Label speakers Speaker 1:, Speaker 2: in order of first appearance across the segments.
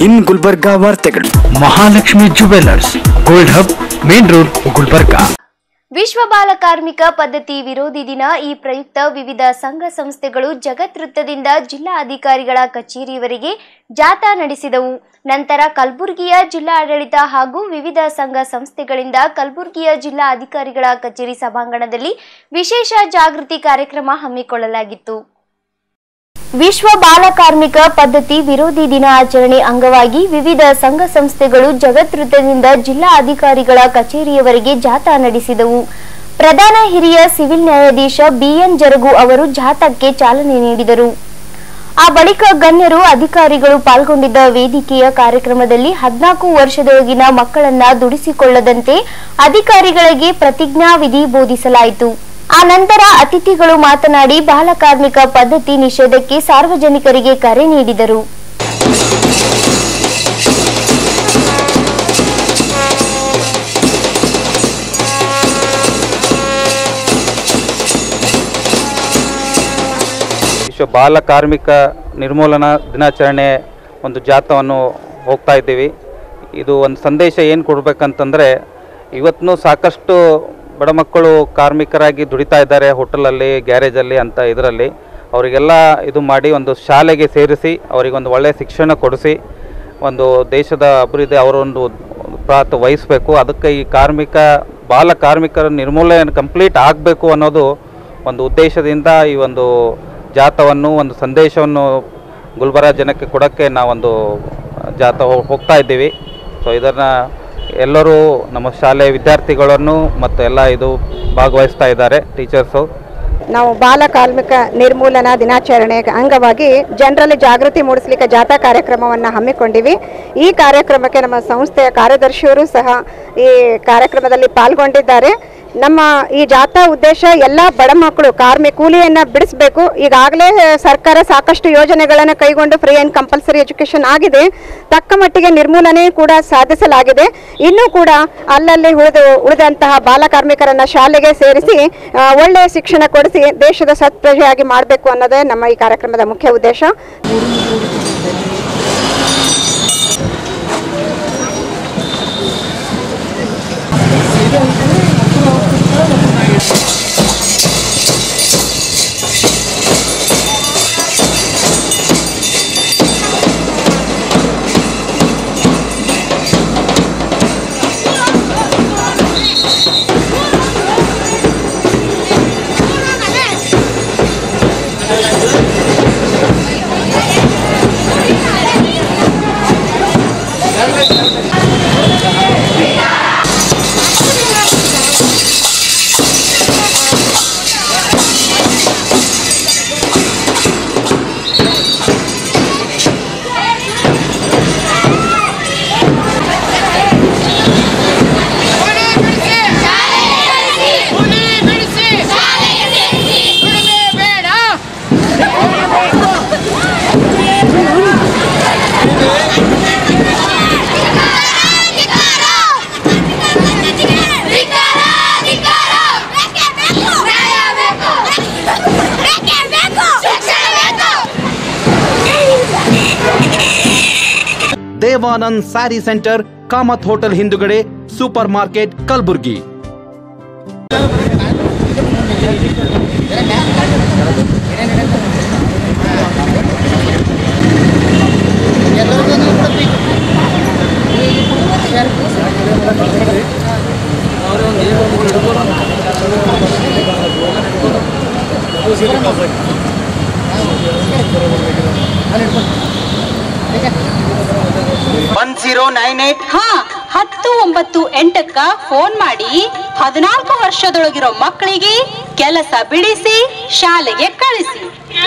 Speaker 1: ಇನ್ ಗುಲ್ಬರ್ಗಾ ವಾರ್ತೆಗಳು
Speaker 2: Mahalakshmi jewellers gold hub main road Gulbarga
Speaker 3: ವಿಶ್ವ ಬಾಲ ಕಾರ್ಮಿಕ ಪದ್ಧತಿ ವಿರೋಧಿ ದಿನ ಈ ಪ್ರಯುಕ್ತ ವಿವಿಧ ಸಂಘ ಸಂಸ್ಥೆಗಳು ಜಗತ್ವೃತ್ತದಿಂದ ಜಿಲ್ಲಾ ಅಧಿಕಾರಿಗಳ ಕಚೇರಿಯವರೆಗೆ ಜಾಥಾ ನಡೆಸಿದವು ನಂತರ ಕಲಬುರಗಿಯ ಜಿಲ್ಲಾ ಆಡಳಿತ ಹಾಗೂ ವಿವಿಧ ಸಂಘ ಸಂಸ್ಥೆಗಳಿಂದ ಕಲಬುರಗಿಯ ಜಿಲ್ಲಾ ಅಧಿಕಾರಿಗಳ ಕಚೇರಿ ಸಭಾಂಗಣದಲ್ಲಿ ವಿಶೇಷ ಜಾಗೃತಿ ಕಾರ್ಯಕ್ರಮ ಹಮ್ಮಿಕೊಳ್ಳಲಾಗಿತ್ತು ವಿಶ್ವ ಬಾಲ ಕಾರ್ಮಿಕ ಪದ್ಧತಿ ವಿರೋಧಿ ದಿನ ಆಚರಣೆ ಅಂಗವಾಗಿ ವಿವಿಧ ಸಂಘ ಸಂಸ್ಥೆಗಳು ಜಗತ್ವೃತ್ತದಿಂದ ಜಿಲ್ಲಾ ಅಧಿಕಾರಿಗಳ ಕಚೇರಿಯವರೆಗೆ ಜಾಥಾ ನಡೆಸಿದವು ಪ್ರಧಾನ ಹಿರಿಯ ಸಿವಿಲ್ ನ್ಯಾಯಾಧೀಶ ಬಿಎನ್ ಜರಗು ಅವರು ಜಾಥಾಕ್ಕೆ ಚಾಲನೆ ನೀಡಿದರು ಆ ಬಳಿಕ ಗಣ್ಯರು ಅಧಿಕಾರಿಗಳು ಪಾಲ್ಗೊಂಡಿದ್ದ ವೇದಿಕೆಯ ಕಾರ್ಯಕ್ರಮದಲ್ಲಿ ಹದಿನಾಲ್ಕು ವರ್ಷದೊಳಗಿನ ಮಕ್ಕಳನ್ನ ದುಡಿಸಿಕೊಳ್ಳದಂತೆ ಅಧಿಕಾರಿಗಳಿಗೆ ಪ್ರತಿಜ್ಞಾವಿಧಿ ಬೋಧಿಸಲಾಯಿತು ಆ ನಂತರ ಅತಿಥಿಗಳು ಮಾತನಾಡಿ ಬಾಲಕಾರ್ಮಿಕ ಪದ್ಧತಿ ನಿಷೇಧಕ್ಕೆ ಸಾರ್ವಜನಿಕರಿಗೆ ಕರೆ ನೀಡಿದರು
Speaker 4: ವಿಶ್ವ ಬಾಲ ಕಾರ್ಮಿಕ ನಿರ್ಮೂಲನಾ ದಿನಾಚರಣೆ ಒಂದು ಜಾಥವನ್ನು ಹೋಗ್ತಾ ಇದ್ದೀವಿ ಇದು ಒಂದು ಸಂದೇಶ ಏನು ಕೊಡಬೇಕಂತಂದರೆ ಇವತ್ತು ಸಾಕಷ್ಟು ಬಡ ಮಕ್ಕಳು ಕಾರ್ಮಿಕರಾಗಿ ದುಡಿತಾ ಇದ್ದಾರೆ ಹೋಟೆಲಲ್ಲಿ ಗ್ಯಾರೇಜಲ್ಲಿ ಅಂತ ಇದರಲ್ಲಿ ಅವರಿಗೆಲ್ಲ ಇದು ಮಾಡಿ ಒಂದು ಶಾಲೆಗೆ ಸೇರಿಸಿ ಅವರಿಗೊಂದು ಒಳ್ಳೆಯ ಶಿಕ್ಷಣ ಕೊಡಿಸಿ ಒಂದು ದೇಶದ ಅಭಿವೃದ್ಧಿ ಅವರೊಂದು ಪ್ರಾತ್ ವಹಿಸಬೇಕು ಅದಕ್ಕೆ ಈ ಕಾರ್ಮಿಕ ಬಾಲ ಕಾರ್ಮಿಕರ ನಿರ್ಮೂಲನೆ ಕಂಪ್ಲೀಟ್ ಆಗಬೇಕು ಅನ್ನೋದು ಒಂದು ಉದ್ದೇಶದಿಂದ ಈ ಒಂದು ಜಾಥವನ್ನು ಒಂದು ಸಂದೇಶವನ್ನು ಗುಲ್ಬರ್ಗ ಜನಕ್ಕೆ ಕೊಡೋಕ್ಕೆ ನಾವೊಂದು ಜಾಥಾ ಹೋ- ಹೋಗ್ತಾ ಇದ್ದೀವಿ ಸೊ ಇದನ್ನು ಎಲ್ಲರೂ ನಮ್ಮ ಶಾಲೆಯ ವಿದ್ಯಾರ್ಥಿಗಳನ್ನು ಮತ್ತು ಎಲ್ಲ ಇದು ಭಾಗವಹಿಸ್ತಾ ಇದ್ದಾರೆ ಟೀಚರ್ಸು
Speaker 5: ನಾವು ಬಾಲ ಕಾರ್ಮಿಕ ನಿರ್ಮೂಲನಾ ದಿನಾಚರಣೆ ಅಂಗವಾಗಿ ಜನರಲ್ಲಿ ಜಾಗೃತಿ ಮೂಡಿಸಲಿಕ್ಕೆ ಜಾಥಾ ಕಾರ್ಯಕ್ರಮವನ್ನು ಹಮ್ಮಿಕೊಂಡಿವಿ ಈ ಕಾರ್ಯಕ್ರಮಕ್ಕೆ ನಮ್ಮ ಸಂಸ್ಥೆಯ ಕಾರ್ಯದರ್ಶಿಯವರು ಸಹ ಈ ಕಾರ್ಯಕ್ರಮದಲ್ಲಿ ಪಾಲ್ಗೊಂಡಿದ್ದಾರೆ ನಮ್ಮ ಈ ಜಾಥಾ ಉದ್ದೇಶ ಎಲ್ಲ ಬಡ ಮಕ್ಕಳು ಕಾರ್ಮಿ ಕೂಲಿಯನ್ನು ಬಿಡಿಸಬೇಕು ಈಗಾಗಲೇ ಸರ್ಕಾರ ಸಾಕಷ್ಟು ಯೋಜನೆಗಳನ್ನು ಕೈಗೊಂಡು ಫ್ರೀ ಆ್ಯಂಡ್ ಕಂಪಲ್ಸರಿ ಎಜುಕೇಷನ್ ಆಗಿದೆ ತಕ್ಕ ಮಟ್ಟಿಗೆ ನಿರ್ಮೂಲನೆ ಕೂಡ ಸಾಧಿಸಲಾಗಿದೆ ಇನ್ನೂ ಕೂಡ ಅಲ್ಲಲ್ಲಿ ಉಳಿದು ಉಳಿದಂತಹ ಬಾಲ ಕಾರ್ಮಿಕರನ್ನ ಶಾಲೆಗೆ ಸೇರಿಸಿ ಆ, ಒಳ್ಳೆಯ ಶಿಕ್ಷಣ ಕೊಡಿಸಿ ದೇಶದ ಸತ್ಪ್ರಜೆಯಾಗಿ ಮಾಡಬೇಕು ಅನ್ನೋದೇ ನಮ್ಮ ಈ ಕಾರ್ಯಕ್ರಮದ ಮುಖ್ಯ ಉದ್ದೇಶ
Speaker 6: ದೇವಾನಂದ್ ಸ್ಯಾರಿ ಸೆಂಟರ್ ಕಾಮತ್ ಹೋಟೆಲ್ ಹಿಂದುಗಡೆ super market Kalaburagi
Speaker 7: one zero nine eight
Speaker 8: ಹಾ ಹತ್ತು ಒಂಬತ್ತು ಎಂಟಕ್ಕ ಫೋನ್ ಮಾಡಿ ಹದಿನಾಲ್ಕು ವರ್ಷದೊಳಗಿರೋ ಮಕ್ಕಳಿಗೆ ಕೆಲಸ ಬಿಡಿಸಿ ಶಾಲೆಗೆ ಕಳಿಸಿ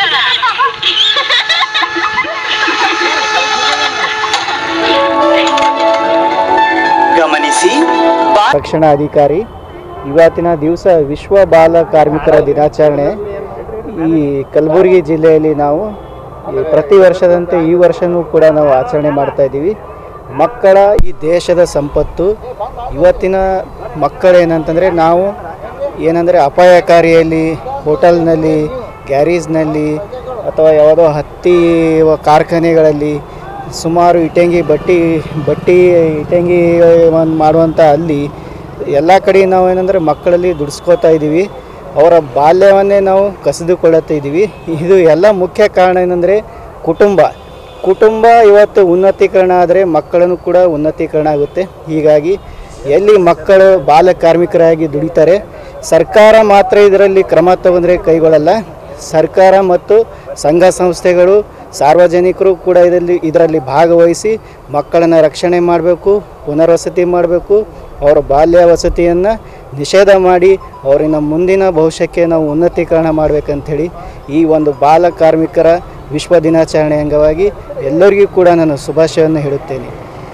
Speaker 7: ಗಮನಿಸಿ ಬಾ
Speaker 9: ರಕ್ಷಣಾ ಅಧಿಕಾರಿ ಇವತ್ತಿನ ದಿವಸ ವಿಶ್ವ ಬಾಲ ಕಾರ್ಮಿಕರ ದಿನಾಚರಣೆ ಈ ಕಲಬುರಗಿ ಜಿಲ್ಲೆಯಲ್ಲಿ ನಾವು ಈ ಪ್ರತಿ ವರ್ಷದಂತೆ ಈ ವರ್ಷವೂ ಕೂಡ ನಾವು ಆಚರಣೆ ಮಾಡ್ತಾ ಇದ್ದೀವಿ ಮಕ್ಕಳ ಈ ದೇಶದ ಸಂಪತ್ತು ಇವತ್ತಿನ ಮಕ್ಕಳೇನಂತಂದರೆ ನಾವು ಏನಂದರೆ ಅಪಾಯಕಾರಿಯಲ್ಲಿ ಹೋಟೆಲ್ನಲ್ಲಿ ಗ್ಯಾರೇಜ್ನಲ್ಲಿ ಅಥವಾ ಯಾವುದೋ ಹತ್ತಿ ಕಾರ್ಖಾನೆಗಳಲ್ಲಿ ಸುಮಾರು ಇಟಂಗಿ ಬಟ್ಟಿ ಬಟ್ಟಿ ಇಟಂಗಿ ಒಂದು ಮಾಡುವಂಥ ಅಲ್ಲಿ ಎಲ್ಲ ಕಡೆ ನಾವು ಏನಂದರೆ ಮಕ್ಕಳಲ್ಲಿ ದುಡಿಸ್ಕೋತಾ ಇದ್ದೀವಿ ಅವರ ಬಾಲ್ಯವನ್ನೇ ನಾವು ಕಸಿದುಕೊಳ್ಳುತ್ತಾ ಇದ್ದೀವಿ ಇದು ಎಲ್ಲ ಮುಖ್ಯ ಕಾರಣ ಏನಂದರೆ ಕುಟುಂಬ ಕುಟುಂಬ ಇವತ್ತು ಉನ್ನತೀಕರಣ ಆದರೆ ಮಕ್ಕಳನ್ನು ಕೂಡ ಉನ್ನತೀಕರಣ ಆಗುತ್ತೆ ಹೀಗಾಗಿ ಎಲ್ಲಿ ಮಕ್ಕಳು ಬಾಲ ಕಾರ್ಮಿಕರಾಗಿ ದುಡಿತಾರೆ ಸರ್ಕಾರ ಮಾತ್ರ ಇದರಲ್ಲಿ ಕ್ರಮ ತಗೊಂಡ್ರೆ ಕೈಗೊಳ್ಳಲ್ಲ ಸರ್ಕಾರ ಮತ್ತು ಸಂಘ ಸಂಸ್ಥೆಗಳು ಸಾರ್ವಜನಿಕರು ಕೂಡ ಇದರಲ್ಲಿ ಇದರಲ್ಲಿ ಭಾಗವಹಿಸಿ ಮಕ್ಕಳನ್ನು ರಕ್ಷಣೆ ಮಾಡಬೇಕು ಪುನರ್ವಸತಿ ಮಾಡಬೇಕು ಅವರ ಬಾಲ್ಯ ವಸತಿಯನ್ನು ನಿಷೇಧ ಮಾಡಿ ಅವರಿನ ಮುಂದಿನ ಭವಿಷ್ಯಕ್ಕೆ ನಾವು ಉನ್ನತೀಕರಣ ಮಾಡಬೇಕಂಥೇಳಿ ಈ ಒಂದು ಬಾಲ ಕಾರ್ಮಿಕರ ವಿಶ್ವ ದಿನಾಚರಣೆ ಅಂಗವಾಗಿ ಎಲ್ಲರಿಗೂ ಕೂಡ ನಾನು ಶುಭಾಶಯವನ್ನು ಹೇಳುತ್ತೇನೆ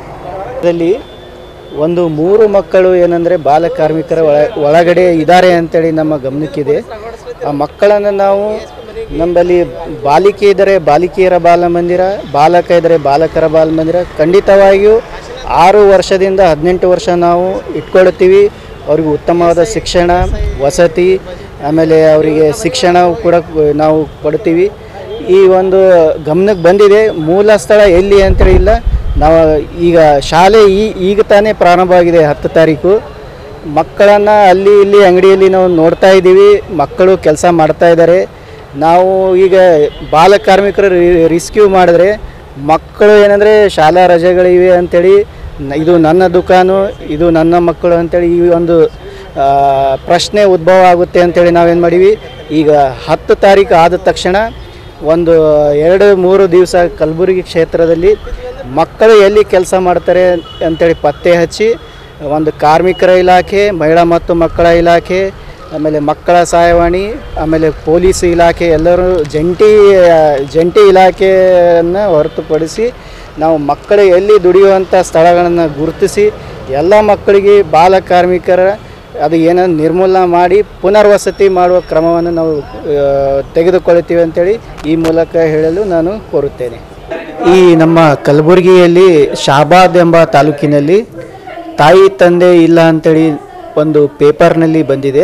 Speaker 9: ಇದರಲ್ಲಿ ಒಂದು ಮೂರು ಮಕ್ಕಳು ಏನಂದರೆ ಬಾಲ ಕಾರ್ಮಿಕರ ಒಳ ಒಳಗಡೆ ಇದ್ದಾರೆ ಅಂತೇಳಿ ನಮ್ಮ ಗಮನಕ್ಕಿದೆ ಆ ಮಕ್ಕಳನ್ನು ನಾವು ನಮ್ಮಲ್ಲಿ ಬಾಲಿಕೆ ಇದ್ದರೆ ಬಾಲಿಕೆಯರ ಬಾಲ ಮಂದಿರ ಬಾಲಕ ಇದ್ದರೆ ಬಾಲಕರ ಬಾಲ ಮಂದಿರ ಖಂಡಿತವಾಗಿಯೂ ಆರು ವರ್ಷದಿಂದ ಹದಿನೆಂಟು ವರ್ಷ ನಾವು ಇಟ್ಕೊಳ್ತೀವಿ ಅವ್ರಿಗೆ ಉತ್ತಮವಾದ ಶಿಕ್ಷಣ ವಸತಿ ಆಮೇಲೆ ಅವರಿಗೆ ಶಿಕ್ಷಣ ಕೂಡ ನಾವು ಕೊಡ್ತೀವಿ ಈ ಒಂದು ಗಮನಕ್ಕೆ ಬಂದಿದೆ ಮೂಲ ಸ್ಥಳ ಎಲ್ಲಿ ಅಂತೇಳಿ ಇಲ್ಲ ನಾವು ಈಗ ಶಾಲೆ ಈ ಈಗ ತಾನೇ ಪ್ರಾರಂಭವಾಗಿದೆ ಹತ್ತು ತಾರೀಕು ಮಕ್ಕಳನ್ನು ಅಲ್ಲಿ ಇಲ್ಲಿ ಅಂಗಡಿಯಲ್ಲಿ ನಾವು ನೋಡ್ತಾ ಇದ್ದೀವಿ ಮಕ್ಕಳು ಕೆಲಸ ಮಾಡ್ತಾ ಇದ್ದಾರೆ ನಾವು ಈಗ ಬಾಲ ಕಾರ್ಮಿಕರು ರಿಸ್ಕ್ಯೂ ಮಾಡಿದ್ರೆ ಮಕ್ಕಳು ಏನಂದರೆ ಶಾಲಾ ರಜೆಗಳಿವೆ ಅಂಥೇಳಿ ನ- ಇದು ನನ್ನ ದುಕಾನು ಇದು ನನ್ನ ಮಕ್ಕಳು ಅಂತೇಳಿ ಈ ಒಂದು ಆ, ಪ್ರಶ್ನೆ ಉದ್ಭವ ಆಗುತ್ತೆ ಅಂತೇಳಿ ನಾವೇನು ಮಾಡೀವಿ ಈಗ ಹತ್ತು ತಾರೀಕು ಆದ ತಕ್ಷಣ ಒಂದು ಎರಡು ಮೂರು ದಿವಸ ಕಲಬುರಗಿ ಕ್ಷೇತ್ರದಲ್ಲಿ ಮಕ್ಕಳು ಎಲ್ಲಿ ಕೆಲಸ ಮಾಡ್ತಾರೆ ಅಂತೇಳಿ ಪತ್ತೆ ಹಚ್ಚಿ ಒಂದು ಕಾರ್ಮಿಕರ ಇಲಾಖೆ ಮಹಿಳಾ ಮತ್ತು ಮಕ್ಕಳ ಇಲಾಖೆ ಆಮೇಲೆ ಮಕ್ಕಳ ಸಹಾಯವಾಣಿ ಆಮೇಲೆ ಪೊಲೀಸ್ ಇಲಾಖೆ ಎಲ್ಲರೂ ಜಂಟಿ ಆ, ಜಂಟಿ ಇಲಾಖೆಯನ್ನು ಹೊರತುಪಡಿಸಿ ನಾವು ಮಕ್ಕಳು ಎಲ್ಲಿ ದುಡಿಯುವಂಥ ಸ್ಥಳಗಳನ್ನು ಗುರುತಿಸಿ ಎಲ್ಲ ಮಕ್ಕಳಿಗೆ ಬಾಲ ಕಾರ್ಮಿಕರ ಅದು ಏನೋ ನಿರ್ಮೂಲನೆ ಮಾಡಿ ಪುನರ್ವಸತಿ ಮಾಡುವ ಕ್ರಮವನ್ನು ನಾವು ಆ, ತೆಗೆದುಕೊಳ್ಳುತ್ತೀವಿ ಅಂತೇಳಿ ಈ ಮೂಲಕ ಹೇಳಲು ನಾನು ಕೋರುತ್ತೇನೆ ಈ ನಮ್ಮ ಕಲಬುರಗಿಯಲ್ಲಿ ಶಾಬಾದ್ ಎಂಬ ತಾಲೂಕಿನಲ್ಲಿ ತಾಯಿ ತಂದೆ ಇಲ್ಲ ಅಂತೇಳಿ ಒಂದು ಪೇಪರ್ನಲ್ಲಿ ಬಂದಿದೆ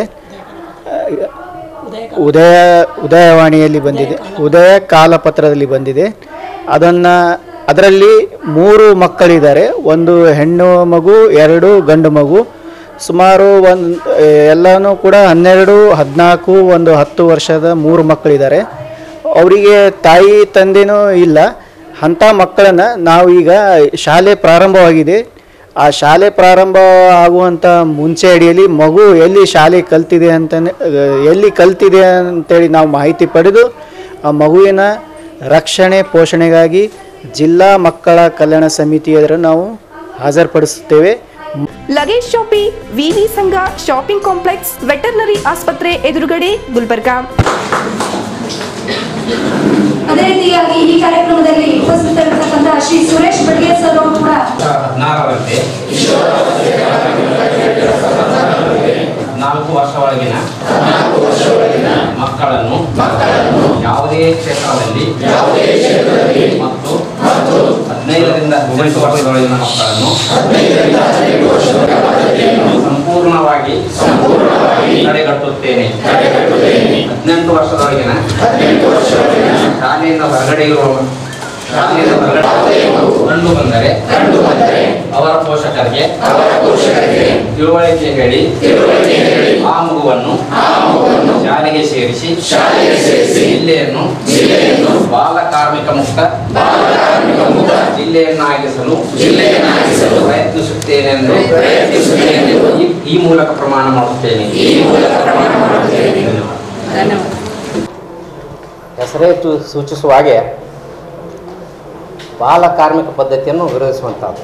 Speaker 9: ಉದಯ ಉದಯವಾಣಿಯಲ್ಲಿ ಬಂದಿದೆ ಉದಯ ಕಾಲಪತ್ರದಲ್ಲಿ ಬಂದಿದೆ ಅದನ್ನು ಅದರಲ್ಲಿ ಮೂರು ಮಕ್ಕಳಿದ್ದಾರೆ ಒಂದು ಹೆಣ್ಣು ಮಗು ಎರಡು ಗಂಡು ಮಗು ಸುಮಾರು ಒಂದು ಎಲ್ಲನೂ ಕೂಡ ಹನ್ನೆರಡು ಹದಿನಾಲ್ಕು ಒಂದು ಹತ್ತು ವರ್ಷದ ಮೂರು ಮಕ್ಕಳಿದ್ದಾರೆ ಅವರಿಗೆ ತಾಯಿ ತಂದೆನೂ ಇಲ್ಲ ಅಂಥ ಮಕ್ಕಳನ್ನು ನಾವು ಈಗ ಶಾಲೆ ಪ್ರಾರಂಭವಾಗಿದೆ ಆ ಶಾಲೆ ಪ್ರಾರಂಭ ಆಗುವಂಥ ಮುಂಚೆ ಅಡಿಯಲ್ಲಿ ಮಗು ಎಲ್ಲಿ ಶಾಲೆ ಕಲ್ತಿದೆ ಅಂತ ಎಲ್ಲಿ ಕಲ್ತಿದೆ ಅಂತೇಳಿ ನಾವು ಮಾಹಿತಿ ಪಡೆದು ಆ ಮಗುವಿನ ರಕ್ಷಣೆ ಪೋಷಣೆಗಾಗಿ ಜಿಲ್ಲಾ ಮಕ್ಕಳ ಕಲ್ಯಾಣ ಸಮಿತಿ ಎದುರು ನಾವು ಹಾಜರುಪಡಿಸುತ್ತೇವೆ
Speaker 1: ಲಗೇಜ್ ಶಾಪಿ ವಿವಿ ಸಂಘ ಶಾಪಿಂಗ್ ಕಾಂಪ್ಲೆಕ್ಸ್ ವೆಟರ್ನರಿ ಆಸ್ಪತ್ರೆ ಎದುರುಗಡೆ ಗುಲ್ಬರ್ಗಾ
Speaker 10: ಅದೇ ರೀತಿಯಾಗಿ ಈ ಕಾರ್ಯಕ್ರಮದಲ್ಲಿ ಉಪಸ್ಥಿತರಿರ್ತಕ್ಕಂತಹ ಶ್ರೀ ಸುರೇಶ್ ಬಡ್ಗೆ ಸರ್ ಅವರು ಕೂಡ
Speaker 11: ಹದಿನಾರರಂತೆ ನಾಲ್ಕು ವರ್ಷ ಒಳಗಿನ ಮಕ್ಕಳನ್ನು ಯಾವುದೇ ಕ್ಷೇತ್ರದಲ್ಲಿ ಮತ್ತು ಹದಿನೈದರಿಂದ ಹದಿನೆಂಟು ವರ್ಷದೊಳಗಿನ ಮಕ್ಕಳನ್ನು ಸಂಪೂರ್ಣವಾಗಿ ತಡೆಗಟ್ಟುತ್ತೇನೆ ಹದಿನೆಂಟು ವರ್ಷದೊಳಗಿನ ಶಾಲೆಯಿಂದ ಹೊರಗಡೆ ಇರುವ ಶಾಲೆಯಿಂದ ಹೊರಗಡೆ ಕಂಡು ಬಂದರೆ ಅವರ ಪೋಷಕರಿಗೆ ತಿಳುವಳಿಕೆ ಹೇಳಿ ಆ ಮಗುವನ್ನು ಶಾಲೆಗೆ ಸೇರಿಸಿ ಜಿಲ್ಲೆಯನ್ನು ಬಾಲ ಕಾರ್ಮಿಕ ಮುಕ್ತ ಜಿಲ್ಲೆಯನ್ನಾಗಿಸಲು ಪ್ರಯತ್ನಿಸುತ್ತೇನೆ ಎಂದು ಈ- ಈ ಮೂಲಕ ಪ್ರಮಾಣ ಮಾಡುತ್ತೇನೆ ಹೆಸರೇ ಸೂ- ಸೂಚಿಸುವ ಹಾಗೆ ಬಾಲ ಕಾರ್ಮಿಕ ಪದ್ಧತಿಯನ್ನು ವಿರೋಧಿಸುವಂಥದ್ದು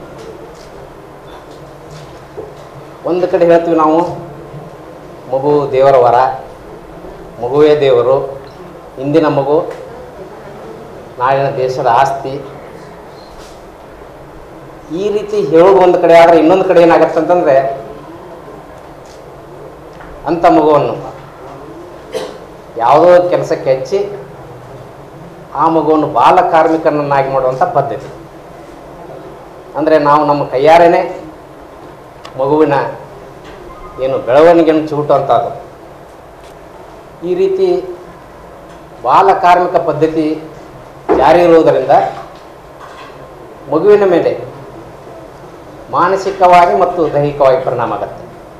Speaker 11: ಒಂದು ಕಡೆ ಹೇಳ್ತೀವಿ ನಾವು ಮಗು ದೇವರ ವರ ಮಗುವೇ ದೇವರು ಇಂದಿನ ಮಗು ನಾಳಿನ ದೇಶದ ಆಸ್ತಿ ಈ ರೀತಿ ಹೇಳೋದು ಒಂದು ಕಡೆ ಆದರೆ ಇನ್ನೊಂದು ಕಡೆ ಏನಾಗತ್ತೆ ಅಂತಂದರೆ ಅಂಥ ಮಗುವನ್ನು ಯಾವುದೋ ಕೆಲಸಕ್ಕೆ ಹಚ್ಚಿ ಆ ಮಗುವನ್ನು ಬಾಲ ಕಾರ್ಮಿಕನನ್ನಾಗಿ ಮಾಡುವಂಥ ಪದ್ಧತಿ ಅಂದರೆ ನಾವು ನಮ್ಮ ಕೈಯಾರೇನೆ ಮಗುವಿನ ಏನು ಬೆಳವಣಿಗೆಯನ್ನು ಚಿವುಟುವಂಥದ್ದು ಈ ರೀತಿ ಬಾಲ ಕಾರ್ಮಿಕ ಪದ್ಧತಿ ಜಾರಿ ಇರುವುದರಿಂದ
Speaker 12: ಮಗುವಿನ ಮೇಲೆ ಮಾನಸಿಕವಾಗಿ ಮತ್ತು ದೈಹಿಕವಾಗಿ ಪರಿಣಾಮ ಆಗುತ್ತೆ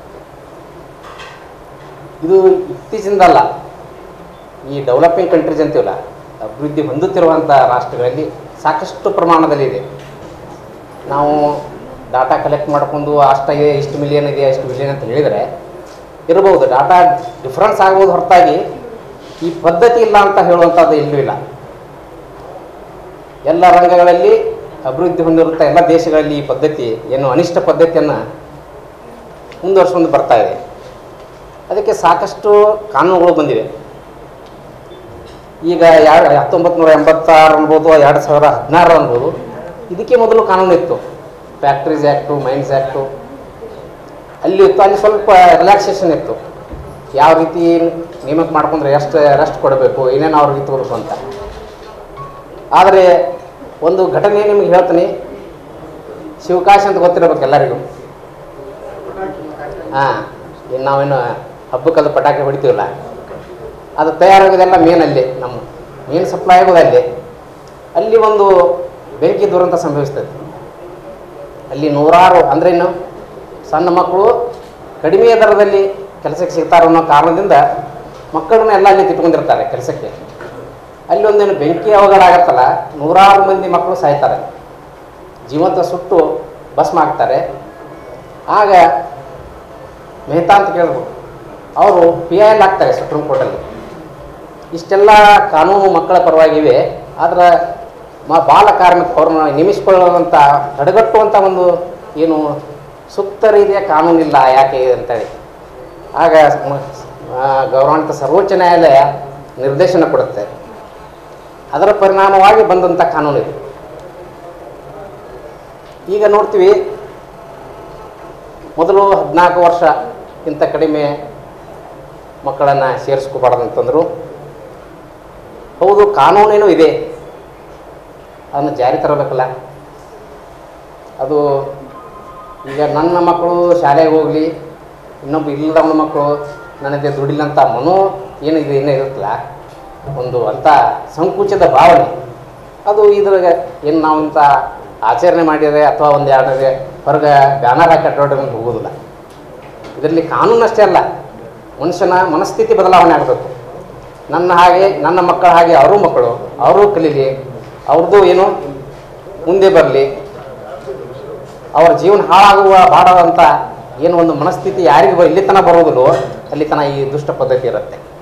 Speaker 12: ಇದು ಇತ್ತೀಚಿಂದಲ್ಲ ಈ ಡೆವಲಪಿಂಗ್ ಕಂಟ್ರೀಸ್ ಅಂತೀವಲ್ಲ ಅಭಿವೃದ್ಧಿ ಹೊಂದುತ್ತಿರುವಂಥ ರಾಷ್ಟ್ರಗಳಲ್ಲಿ ಸಾಕಷ್ಟು ಪ್ರಮಾಣದಲ್ಲಿ ಇದೆ ನಾವು ಡಾಟಾ ಕಲೆಕ್ಟ್ ಮಾಡ್ಕೊಂಡು ಅಷ್ಟಾಗಿದೆ ಇಷ್ಟು ಮಿಲಿಯನ್ ಇದೆ ಇಷ್ಟು ಮಿಲಿಯನ್ ಅಂತ ಹೇಳಿದರೆ ಇರ್ಬೋದು ಡಾಟಾ ಡಿಫ್ರೆನ್ಸ್ ಆಗ್ಬೋದು ಹೊರತಾಗಿ ಈ ಪದ್ಧತಿ ಇಲ್ಲ ಅಂತ ಹೇಳುವಂಥದ್ದು ಎಲ್ಲೂ ಇಲ್ಲ ಎಲ್ಲ ರಂಗಗಳಲ್ಲಿ ಅಭಿವೃದ್ಧಿ ಹೊಂದಿರುತ್ತ ಎಲ್ಲ ದೇಶಗಳಲ್ಲಿ ಈ ಪದ್ಧತಿ ಏನು ಅನಿಷ್ಟ ಪದ್ಧತಿಯನ್ನು ಮುಂದುವರ್ಸ್ಕೊಂಡು ಬರ್ತಾ ಇದೆ ಅದಕ್ಕೆ ಸಾಕಷ್ಟು ಕಾನೂನುಗಳು ಬಂದಿವೆ ಈಗ ಎರಡು ಹತ್ತೊಂಬತ್ತು ನೂರ ಎಂಬತ್ತಾರು ಅನ್ಬೋದು ಎರಡು ಸಾವಿರ ಹದಿನಾರು ಅನ್ಬೋದು ಇದಕ್ಕೆ ಮೊದಲು ಕಾನೂನು ಇತ್ತು ಫ್ಯಾಕ್ಟ್ರೀಸ್ ಆ್ಯಕ್ಟು ಮೈನ್ಸ್ ಆ್ಯಕ್ಟು ಅಲ್ಲಿ ಇತ್ತು ಅಲ್ಲಿ ಸ್ವಲ್ಪ ರಿಲ್ಯಾಕ್ಸೇಷನ್ ಇತ್ತು ಯಾವ ರೀತಿ ನೇಮಕ ಮಾಡ್ಕೊಂಡ್ರೆ ಎಷ್ಟು ರೆಸ್ಟ್ ಕೊಡಬೇಕು ಏನೇನು ಅವ್ರಿಗೆ ತಗೋಬೇಕು ಅಂತ ಆದರೆ ಒಂದು ಘಟನೆ ನಿಮಗೆ ಹೇಳ್ತೀನಿ ಶಿವಕಾಶಿ ಅಂತ ಗೊತ್ತಿರಬೇಕು ಎಲ್ಲರಿಗೂ ಹಾಂ ಇನ್ನು ನಾವೇನು ಹಬ್ಬಕ್ಕದು ಪಟಾಕಿ ಹೊಡಿತೀವಲ್ಲ ಅದು ತಯಾರಾಗೋದೆಲ್ಲ ಮೇನಲ್ಲಿ ನಮ್ಮ ಮೇನ್ ಸಪ್ಲೈ ಆಗೋದು ಅಲ್ಲಿ ಅಲ್ಲಿ ಒಂದು ಬೆಂಕಿ ದುರಂತ ಸಂಭವಿಸ್ತದೆ ಅಲ್ಲಿ ನೂರಾರು ಅಂದ್ರೇನು ಸಣ್ಣ ಮಕ್ಕಳು ಕಡಿಮೆ ದರದಲ್ಲಿ ಕೆಲಸಕ್ಕೆ ಸಿಗ್ತಾರೆ ಅನ್ನೋ ಕಾರಣದಿಂದ ಮಕ್ಕಳನ್ನ ಎಲ್ಲ ಅಲ್ಲಿ ತಿಟ್ಕೊಂಡಿರ್ತಾರೆ ಕೆಲಸಕ್ಕೆ ಅಲ್ಲಿ ಒಂದೇನು ಬೆಂಕಿ ಅವಘಡ ಆಗತ್ತಲ್ಲ ನೂರಾರು ಮಂದಿ ಮಕ್ಕಳು ಸಾಯ್ತಾರೆ ಜೀವಂತ ಸುಟ್ಟು ಭಸ್ಮ ಆಗ್ತಾರೆ ಆಗ ಮೆಹ್ತಾ ಅಂತ ಕೇಳ್ಬೋದು ಅವರು ಪಿ ಐ ಎಲ್ ಆಗ್ತಾರೆ ಸುಪ್ರೀಂ ಕೋರ್ಟಲ್ಲಿ ಇಷ್ಟೆಲ್ಲ ಕಾನೂನು ಮಕ್ಕಳ ಪರವಾಗಿವೆ ಆದರೆ ಮ ಬಾಲ ಕಾರ್ಮಿಕ ಅವ್ರನ್ನ ನೇಮಿಸಿಕೊಳ್ಳುವಂಥ ತಡೆಗಟ್ಟುವಂಥ ಒಂದು ಏನು ಸೂಕ್ತ ರೀತಿಯ ಕಾನೂನಿಲ್ಲ ಯಾಕೆ ಅಂತೇಳಿ ಆಗ ಮ- ಆ, ಗೌರವಾನ್ವಿತ ಸರ್ವೋಚ್ಚ ನ್ಯಾಯಾಲಯ ನಿರ್ದೇಶನ ಕೊಡುತ್ತೆ ಅದರ ಪರಿಣಾಮವಾಗಿ ಬಂದಂಥ ಕಾನೂನು ಇದು ಈಗ ನೋಡ್ತೀವಿ ಮೊದಲು ಹದಿನಾಲ್ಕು ವರ್ಷಕ್ಕಿಂತ ಕಡಿಮೆ ಮಕ್ಕಳನ್ನು ಸೇರಿಸ್ಕೋಬಾರ್ದು ಅಂತಂದರು ಹೌದು ಕಾನೂನೇನೂ ಇದೆ ಅದನ್ನು ಜಾರಿ ತರಬೇಕಲ್ಲ ಅದು ಈಗ ನನ್ನ ಮಕ್ಕಳು ಶಾಲೆಗೆ ಹೋಗಲಿ ಇನ್ನೊಬ್ಬ ಇಲ್ಲದವನ ಮಕ್ಕಳು ನನಗೆ ದುಡಿಲ್ಲ ಅಂತ ಮನೋ ಏನಿದೆ ಏನೇ ಇರುತ್ತಲ್ಲ ಒಂದು ಅಂಥ ಸಂಕುಚಿತ ಭಾವನೆ ಅದು ಇದ್ರಾಗ ಏನು ನಾವು ಇಂಥ ಆಚರಣೆ ಮಾಡಿದರೆ ಅಥವಾ ಒಂದು ಎರಡನೇ ಹೊರಗೆ ಬ್ಯಾನರ್ ಹಾಕಿ ಅಡ್ವರ್ಟೈಸ್ಮೆಂಟ್ ಹೋಗೋದಿಲ್ಲ ಇದರಲ್ಲಿ ಕಾನೂನು ಅಷ್ಟೇ ಅಲ್ಲ ಮನುಷ್ಯನ ಮನಸ್ಥಿತಿ ಬದಲಾವಣೆ ಆಗಬೇಕು ನನ್ನ ಹಾಗೆ ನನ್ನ ಮಕ್ಕಳ ಹಾಗೆ ಅವರು ಮಕ್ಕಳು ಅವರು ಕಲೀಲಿ ಅವ್ರದ್ದು ಏನು ಮುಂದೆ ಬರಲಿ ಅವರ ಜೀವನ ಹಾಳಾಗುವ ಬಾಡದಂಥ ಏನು ಒಂದು ಮನಸ್ಥಿತಿ ಯಾರಿಗೂ ಇಲ್ಲಿ ತನಕ ಬರೋದಿಲ್ಲವೋ ಅಲ್ಲಿ ತನಕ ಈ ದುಷ್ಟ ಪದ್ಧತಿ ಇರುತ್ತೆ